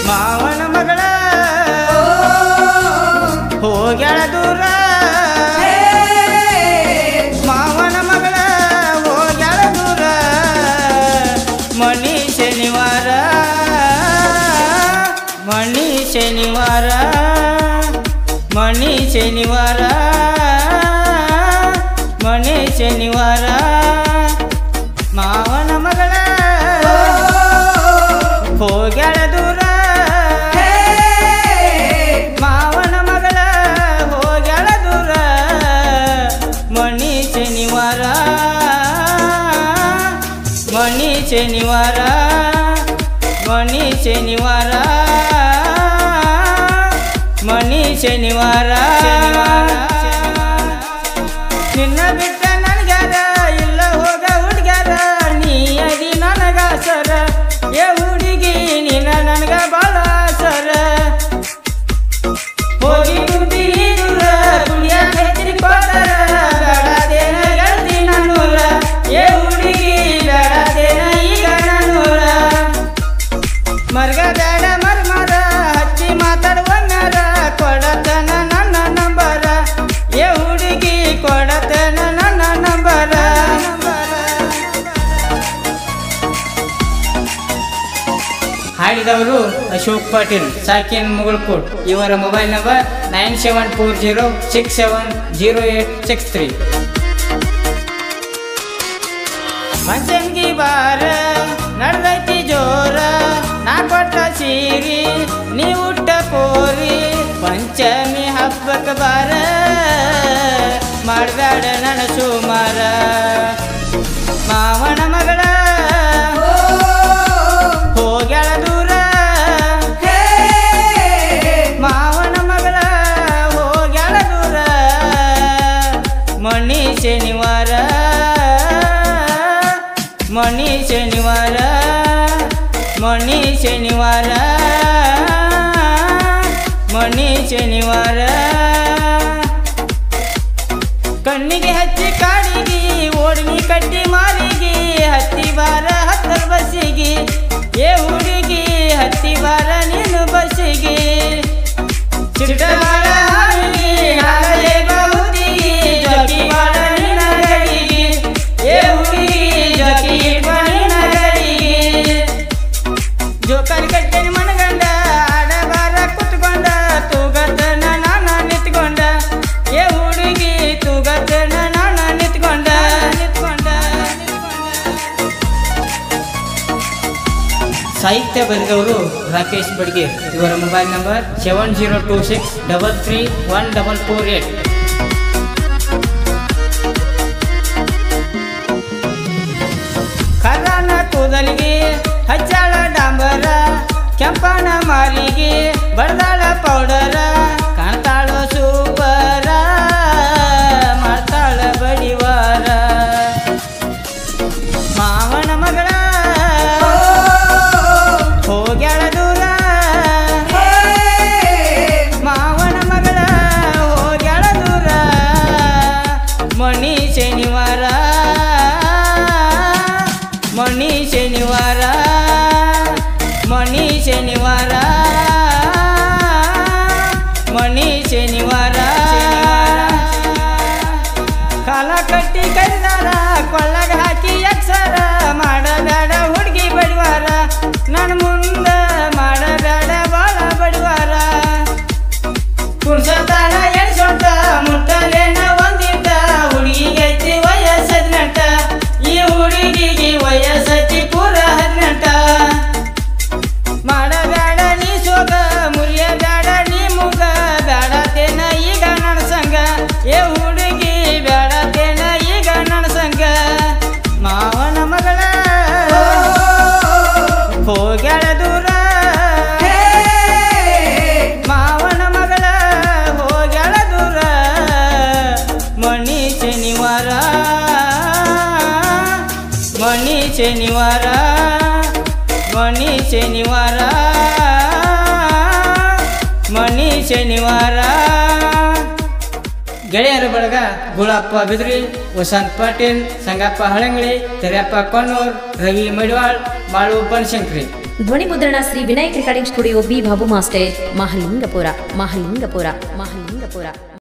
ಮಾವನ ಮಗಳ ಹೋಗ್ಯಾಳ ದೂರ ಮಾವನ ಮಗಳ ಹೋಗ್ಯಾಳ ದೂರ ಮಣಿ ಶನಿವಾರ ಮಣಿ ಶನಿವಾರ ಮಣಿ ಶನಿವಾರ ಮಣಿ ಶನಿವಾರ ಮಾವನ ಮಗಳ ಹೋಗ್ಯಾಳ ದೂರ ಮಾವನ ಮಗಳ ಹೋಗ್ಯಾಳ ದೂರ ಮಣಿ ಶನಿವಾರ ಮಣಿ ಶನಿವಾರ ಮಣಿ ಶನಿವಾರ ಮಣಿ ಶನಿವಾರ ನಿನ್ನ ಬಿಟ್ಟ ನನಗ್ಯಾರ ಇಲ್ಲ ಹೋಗ ಹುಡ್ಗ್ಯಾರ ನೀ ಅದಿ ನನಗ ಸರ ಏ ಹುಡುಗಿ ನಿನ್ನ ನನಗ ಬಾಳ ಸರ ಹೋಗಿ ಕುಂತೀನಿ ದೂರ ಕುಣಿಯಾಕ ಹೆಚ್ಚಿನ ಕೊಡರ ಬೇಡದೇನ ಗೆಳತಿ ನನ್ನೂರ ಏ ಹುಡುಗಿ ಬೇಡದೇನ ಈಗ ನನ್ನೂರ ಮರ್ಗ ಬೇಡ ಮರ್ಮರ ಹಚ್ಚಿ ಮಾತಾಡುವ ಮ್ಯಾರ ಕೊಡತನ ನನ್ನ ನಂಬರ ಏ ಹುಡುಗಿ ಕೊಡತನ ನನ್ನ ನಂಬರ ಹಾಡಿದವರು ಅಶೋಕ್ ಪಾಟೀಲ್ ಸಾಕಿನ್ ಮುಗುಳ್ಕೋಟ್ ಇವರ mobile number nine seven four zero six seven zero eight six three ಮಂಚಂಗಿ ಬಾರ ನಡ್ದೈತಿ ಜೋರ ನಾ ಕೊಟ್ಟ ಸೀರಿ ನೀ ಉಟ್ಟ ಪೋರಿ ಪಂಚಮಿ ಹಬ್ಬಕ್ಕೆ ಬಾರ ಮಾಡಬೇಡ ನನ್ನ ಸುಮಾರ ಮಾವನ ಮಗಳ ಹೋಗ್ಯಾಳ ದೂರ ಮಾವನ ಮಗಳ ಹೋಗ್ಯಾಳ ದೂರ ಮಣಿ ಶನಿವಾರ ಮಣಿ ಶನಿವಾರ ಮಣಿ ಶನಿವಾರ ಮಣಿ ಶನಿವಾರ ಕಣ್ಣಿಗೆ ಹಚ್ಚಿ ಕಾಡಿಗಿ ಓಡ್ನಿ ಕಟ್ಟಿ ಮಾರಿಗಿ ಹತ್ತಿ ಬಾರ ಹತ್ತರ ಬಸ್ಸಿಗಿ ಏ ಹುಡುಗಿ ಹತ್ತಿ ಬಾರ ನೀನು ಬಸ್ಸಿಗಿ ಚಿಟ್ಟವಾಳ ಹಾವಿಗಿ ಹಾಗಲೇ ಬಹುದಿಗಿ ಜೋಗಿ ಬಾಳ ನಿನ್ನ ಗಡಿಗಿ ಏ ಹುಡುಗಿ ಜೋಗಿ ನಿನ್ನ ಗಡಿಗಿ ಜೋಕಾಲಿ ಕಟ್ಟೆನಿ ಮನಗಂಡ ಆಡಬಾರ ಕುತ್ಕೊಂಡ ತೂಗತನ ನಾನ ನಿತ್ಕೊಂಡ ಏ ಹುಡುಗಿ ತೂಗತನ ನಾನ ನಿತ್ಕೊಂಡ ನಿತ್ಕೊಂಡ ಸಾಹಿತ್ಯ ಬರೆದವರು ರಾಕೇಶ್ ಬಡ್ಗೆ ಇವರ mobile number seven zero two six double three one double four eight ಕರ್ರನ ಕೂದಲಿಗೆ ಹಚ್ಚಾಳ ಡಾಂಬರ ಕೆಂಪನ ಮಾರಿಗೆ ಬಡದಾಳ ಪೌಡರ ಕಾಣ್ತಾಳ ಸೂಪರ ಮಾಡ್ತಾಳ ಬಡಿವಾರ ಮಾವನ ಮಗಳ ಹೋಗ್ಯಾಳ ದೂರ ಮಾವನ ಮಗಳ ಹೋಗ್ಯಾಳ ದೂರ ಮಣಿ ಶನಿವಾರ ಮಣಿ ಶನಿವಾರ ಮಣಿ ಶನಿವಾರ ಮಣಿ ಶನಿವಾರ ಕಾಲ ಕಟ್ಟಿ ಕರಿದಾರ ಕೊಳ್ಳಗ ಹಾಕಿ ಅಕ್ಷರ ಮಾಡಬೇಡ ಹುಡುಗಿ ಬಡಿವಾರ ನನ್ನ ಮುಂದ ಮಾಡಬೇಡ ಬಾಳ ಬಡಿವಾರ ಕುಣ್ಸತಾಳ ಎಣ್ಸೊಂಟ ಮುಟ್ಟಲೇನ ಒಂದಿಟ್ಟ ಹುಡುಗಿಗೈತಿ ವಯಸ್ಸು ಹದಿನೆಂಟ ಈ ಹುಡುಗಿಗೆ ವಯಸ್ಸೈತಿ ಪೂರ ಹದಿನೆಂಟ ಮಾಡಬೇಡ ನೀ ಸೋಗ ಮುರಿಯಬೇಡ ನೀ ಮುಗ ಬೇಡತೇನ ಈಗ ನನ್ನ ಸಂಗ ಏ ಹುಡುಗಿ ಬೇಡತೇನ ಈಗ ನನ್ನ ಸಂಗ ಮಾವನ ಮಗಳ ಹೋಗ್ಯಾಳ ದೂರ ಮಾವನ ಮಗಳ ಹೋಗ್ಯಾಳ ದೂರ ಮಣಿ ಶನಿವಾರ ಮಣಿ ಶನಿವಾರ ಮಣಿ ಶನಿವಾರ ಮಣಿ ಶನಿವಾರ ಗೆಳೆಯರ ಬಳಗ ಗುಳಪ್ಪ ಬಿದ್ರಿ ವಸಂತ್ ಪಾಟೀಲ್ ಸಂಗಪ್ಪ ಹಳಂಗಳಿ ತೆರೆಯಪ್ಪ ಕೊಣ್ಣೂರ್ ರವಿ ಮಡಿವಾಳ್ ಮಾಳು ಬನಶಂಕರಿ ಧ್ವನಿ ಮುದ್ರಣ Shri Vinayak recording studio B Babu master Mahalingapura Mahalingapura Mahalingapura